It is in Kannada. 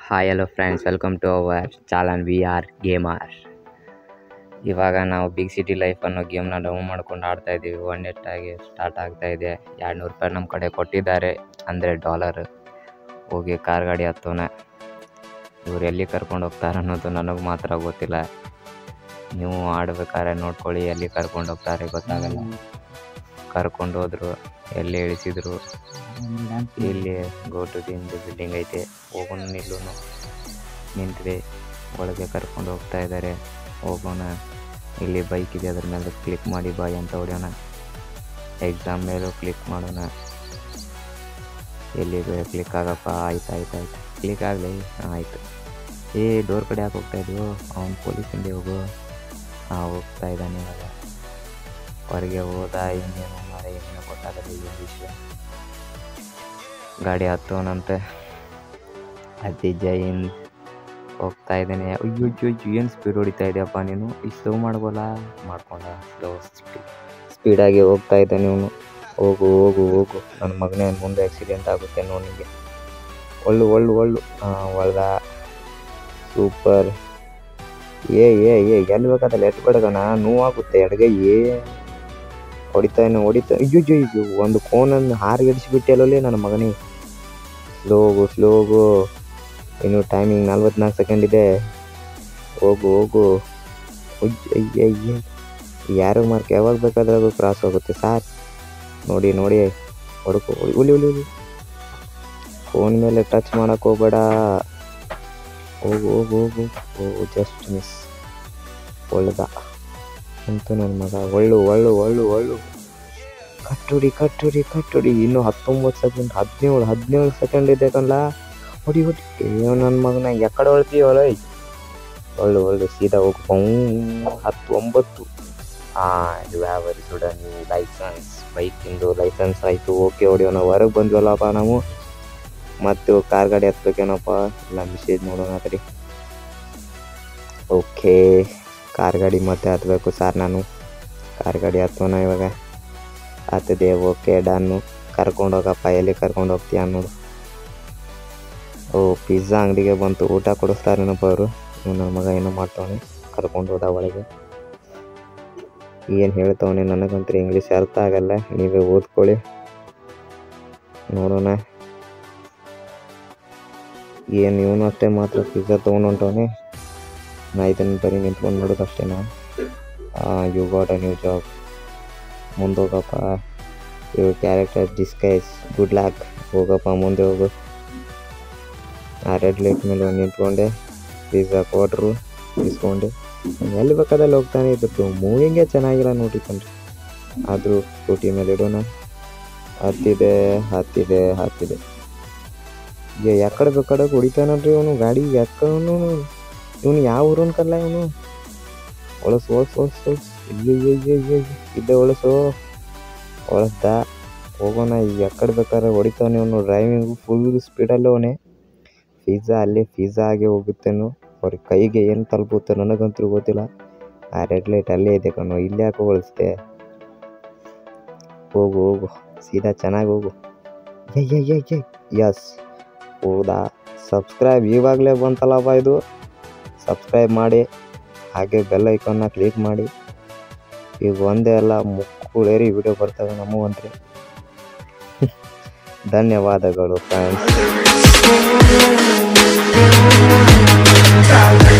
hi hello friends welcome to our ಚಾಲನ್ ವಿ ಆರ್ ಗೇಮರ್ ಇವಾಗ ನಾವು ಬಿಗ್ ಸಿಟಿ ಲೈಫ್ ಅನ್ನೋ ಗೇಮ್ನ ಡೌನ್ ಮಾಡ್ಕೊಂಡು ಆಡ್ತಾ ಇದ್ದೀವಿ ಒನ್ ಆಗಿ ಸ್ಟಾರ್ಟ್ ಆಗ್ತಾ ಇದೆ ಎರಡು ನೂರು ರೂಪಾಯಿ ನಮ್ಮ ಕಡೆ ಕೊಟ್ಟಿದ್ದಾರೆ ಅಂದರೆ ಡಾಲರ್ ಹೋಗಿ ಕಾರ್ ಗಾಡಿ ಹತ್ತೋಣ ಇವ್ರು ಎಲ್ಲಿ ಕರ್ಕೊಂಡು ಹೋಗ್ತಾರೆ ಅನ್ನೋದು ನನಗೆ ಮಾತ್ರ ಗೊತ್ತಿಲ್ಲ ನೀವು ಆಡ್ಬೇಕಾದ್ರೆ ನೋಡ್ಕೊಳ್ಳಿ ಎಲ್ಲಿ ಕರ್ಕೊಂಡು ಹೋಗ್ತಾರೆ ಗೊತ್ತಾಗಲ್ಲ ಕರ್ಕೊಂಡು ಹೋದ್ರು ಎಲ್ಲಿ ಇಳಿಸಿದ್ರು ಇಲ್ಲಿ ಗೋಟು ದಿಂದು ಬಿಲ್ಡಿಂಗ್ ಐತೆ ಹೋಗೋಣ ನಿಲ್ಲೂನು ನಿಂತಿದೆ ಒಳಗೆ ಕರ್ಕೊಂಡು ಹೋಗ್ತಾ ಇದ್ದಾರೆ ಹೋಗೋಣ ಇಲ್ಲಿ ಬೈಕ್ ಇದೆ ಅದ್ರ ಮೇಲೆ ಕ್ಲಿಕ್ ಮಾಡಿ ಬಾಯ್ ಅಂತ ಹೊಡೆಯೋಣ ಎಕ್ಸಾಮ್ ಮೇಲೂ ಕ್ಲಿಕ್ ಮಾಡೋಣ ಎಲ್ಲಿ ಕ್ಲಿಕ್ ಆಗಪ್ಪ ಆಯ್ತು ಆಯ್ತು ಆಯ್ತು ಕ್ಲಿಕ್ ಆಗಲಿ ಆಯಿತು ಏ ಡೋರ್ ಕಡೆ ಯಾಕೆ ಹೋಗ್ತಾ ಇದೆಯೋ ಅವ್ನು ಪೊಲೀಸ್ ಹಿಂದೆ ಹೋಗು ಹಾಂ ಹೋಗ್ತಾ ಇದ್ದಾನೆ ಇವಾಗ ಹೊರಗೆ ಹೋದ ಇನ್ನೇನು ಮಾರ ಏನೇನೋ ಗೊತ್ತಾಗಲ್ಲ ಈ ವಿಷಯ ಗಾಡಿ ಹತ್ತೋನಂತೆ ಅತಿ ಜೈನ್ ಹೋಗ್ತಾ ಇದ್ದಾನೆ ಅಯ್ಯೋ ಅಯ್ಯೋ ಏನು ಸ್ಪೀಡ್ ಹೊಡಿತಾ ಇದೆಯಪ್ಪ ನೀನು ಈ ಸ್ಲೋ ಮಾಡ್ಬೋಲ್ಲ ಮಾಡ್ಕೊಂಡ ಸ್ಲೋ ಸ್ಪೀಡಾಗಿ ಹೋಗ್ತಾ ಇದ್ದಾನೆ ಇವನು ಹೋಗು ಹೋಗು ಹೋಗು ನನ್ನ ಮಗನೇ ಮುಂದೆ ಆಕ್ಸಿಡೆಂಟ್ ಆಗುತ್ತೆ ನೋಡಿ ನಿಮಗೆ ಒಳ್ಳು ಒಳ್ಳು ಒಳ್ಳು ಹಾಂ ಒಳ್ದ ಸೂಪರ್ ಏ ಏ ಏ ಎಲ್ಲಿ ಬೇಕಾದಲ್ಲಿ ಎತ್ತು ಬಿಡಗಣ ನೋವಾಗುತ್ತೆ ಎಡಗೈ ಏ ಹೊಡಿತಾನೆ ಹೊಡಿತಾ ಅಯ್ಯೋ ಅಯ್ಯೋ ಅಯ್ಯೋ ಒಂದು ಫೋನನ್ನು ಹಾರಿಗಡಿಸಿಬಿಟ್ಟೆ ನನ್ನ ಮಗನೇ ಸ್ಲೋಗು ಸ್ಲೋಗು ಇನ್ನು ಟೈಮಿಂಗ್ ನಲ್ವತ್ನಾಲ್ಕು ಸೆಕೆಂಡ್ ಇದೆ ಹೋಗು ಹೋಗು ಉಜ್ಜ್ ಅಯ್ಯ ಅಯ್ಯ ಯಾರೋ ಮಾರ್ಕ್ ಯಾವಾಗ ಬೇಕಾದ್ರೆ ಅದು ಕ್ರಾಸ್ ಹೋಗುತ್ತೆ ಸಾರ್ ನೋಡಿ ನೋಡಿ ಹೊಡ್ಕೊ ಉಳಿ ಉಳಿ ಉಳಿ ಉಳಿ ಫೋನ್ ಮೇಲೆ ಟಚ್ ಮಾಡಕ್ಕೆ ಹೋಗ್ಬೇಡ ಹೋಗು ಹೋಗು ಹೋಗು ಹೋಗು ಜಸ್ಟ್ ಮಿಸ್ ಒಳ್ಳೆದ ಅಂತೂ ನನ್ನ ಮಗ ಒಳ್ಳು ಒಳ್ಳು ಒಳ್ಳು ಒಳ್ಳು ಕಟ್ಟುಡಿ ಕಟ್ಟುಡಿ ಕಟ್ಟುಡಿ ಇನ್ನು ಹತ್ತೊಂಬತ್ತು ಸೆಕೆಂಡ್ ಹದಿನೇಳು ಹದಿನೇಳು ಸೆಕೆಂಡ್ ಇದೆ ಕಣ್ಲ ಹೊಡಿ ಹೊಡಿ ಅಯ್ಯೋ ನನ್ನ ಮಗನ ಎಕಡೆ ಹೊಳ್ತೀವಲ್ಲ ಒಳ್ಳೆ ಒಳ್ಳೆ ಸೀದಾ ಹೋಗು ಹತ್ತು ಒಂಬತ್ತು ಹಾಂ ಇದು ಯಾವ ಸುಡ ನೀವು ಲೈಸೆನ್ಸ್ ಬೈಕಿಂದು ಲೈಸೆನ್ಸ್ ಆಯಿತು ಓಕೆ ಹೊಡಿಯೋಣ ಹೊರಗೆ ಬಂದ್ವಲ್ಲಪ್ಪ ನಾವು ಮತ್ತು ಕಾರ್ ಗಾಡಿ ಹತ್ಬೇಕೇನಪ್ಪ ಇಲ್ಲ ಮೆಸೇಜ್ ನೋಡೋಣ ಕಡೆ ಓಕೆ ಕಾರ್ ಗಾಡಿ ಮತ್ತೆ ಹತ್ಬೇಕು ಸರ್ ನಾನು ಕಾರ್ ಗಾಡಿ ಹತ್ತೋಣ ಇವಾಗ ಹತ್ತದೆ ಓಕೆ ಡನ್ನು ಕರ್ಕೊಂಡು ಹೋಗಪ್ಪ ಎಲ್ಲಿ ಕರ್ಕೊಂಡು ಹೋಗ್ತೀಯ ನೋಡು ಓ ಪಿಜ್ಜಾ ಅಂಗಡಿಗೆ ಬಂತು ಊಟ ಕೊಡಿಸ್ತಾರೇನಪ್ಪ ಅವರು ನನ್ನ ಮಗ ಏನೋ ಮಾಡ್ತಾವನೆ ಕರ್ಕೊಂಡು ಹೋದ ಒಳಗೆ ಏನು ಹೇಳ್ತಾವನೆ ನನಗಂತೂ ಇಂಗ್ಲೀಷ್ ಅರ್ಥ ಆಗಲ್ಲ ನೀವೇ ಓದ್ಕೊಳ್ಳಿ ನೋಡೋಣ ಏನು ಇವನು ಅಷ್ಟೇ ಮಾತ್ರ ಪಿಜ್ಜಾ ತೊಗೊಂಡು ಹೊಂಟವನೆ ನಾ ಇದನ್ನು ಬರೀ ನಿಂತ್ಕೊಂಡು ನೋಡೋದು ಅಷ್ಟೇನಾ you got a new job ಮುಂದೆ ಹೋಗಪ್ಪ ಇವ್ರ ಕ್ಯಾರೆಕ್ಟರ್ ಡಿಸ್ಕೈಸ್ ಗುಡ್ ಲಾಕ್ ಹೋಗಪ್ಪ ಮುಂದೆ ಹೋಗು ಆ ರೆಡ್ ಲೈಟ್ ಮೇಲೆ ನಿಂತ್ಕೊಂಡೆ ಪಿಜ್ಜಾ ಕೊಟ್ರು ಇಸ್ಕೊಂಡೆ ಎಲ್ಲಿ ಬೇಕಾದಲ್ಲಿ ಹೋಗ್ತಾನೆ ಇದ್ದು ಮೂವಿಂಗೇ ಚೆನ್ನಾಗಿಲ್ಲ ನೋಡಿ ಕಣ್ರಿ ಆದರೂ ಸ್ಕೂಟಿ ಮೇಲೆ ಇಡೋಣ ಹತ್ತಿದೆ ಹತ್ತಿದೆ ಹತ್ತಿದೆ ಏ ಯಾಕಡೆ ಬೇಕಾಡೆ ಹೊಡಿತಾನಲ್ರಿ ಅವನು ಗಾಡಿ ಯಾಕವನು ಇವನು ಯಾವ ಊರನ್ ಕಲ್ಲ ಇವನು ಒಳಸು ಒಳಸು ಒಳಸು ಒಳಸು ಅಯ್ಯಯ್ಯಯ್ಯಯ್ಯ ಇದ್ದೆ ಒಳಸು ಒಳಸ್ದ ಹೋಗೋಣ ಎಕ್ಕಡೆ ಬೇಕಾದ್ರೆ ಹೊಡಿತಾನೆ ಅವನು ಡ್ರೈವಿಂಗು ಫುಲ್ ಸ್ಪೀಡಲ್ಲಿ ಅವನೇ ಪಿಜ್ಜಾ ಅಲ್ಲೇ ಪಿಜ್ಜಾ ಆಗಿ ಹೋಗುತ್ತೇನೋ ಅವ್ರ ಕೈಗೆ ಏನು ತಲುಪುತ್ತೆ ನನಗಂತೂ ಗೊತ್ತಿಲ್ಲ ಆ ರೆಡ್ ಲೈಟ್ ಅಲ್ಲೇ ಇದೆ ಕಣೋ ಇಲ್ಲಿ ಯಾಕೆ ಹೊಳಿಸ್ದೆ ಹೋಗು ಹೋಗು ಸೀದಾ ಚೆನ್ನಾಗಿ ಹೋಗು ಯಸ್ ಹೌದಾ ಸಬ್ಸ್ಕ್ರೈಬ್ ಇವಾಗಲೇ ಬಂತಲ್ಲಪ್ಪ ಇದು ಸಬ್ಸ್ಕ್ರೈಬ್ ಮಾಡಿ ಹಾಗೆ ಬೆಲ್ ಐಕಾನ್ನ ಕ್ಲಿಕ್ ಮಾಡಿ ಈಗ ಒಂದೇ ಅಲ್ಲ ಮುಕ್ಕುಳೇರಿ ವಿಡಿಯೋ ಬರ್ತವೆ ನಮಗಂತ್ರಿ ಧನ್ಯವಾದಗಳು ಫ್ರೆಂಡ್ಸ್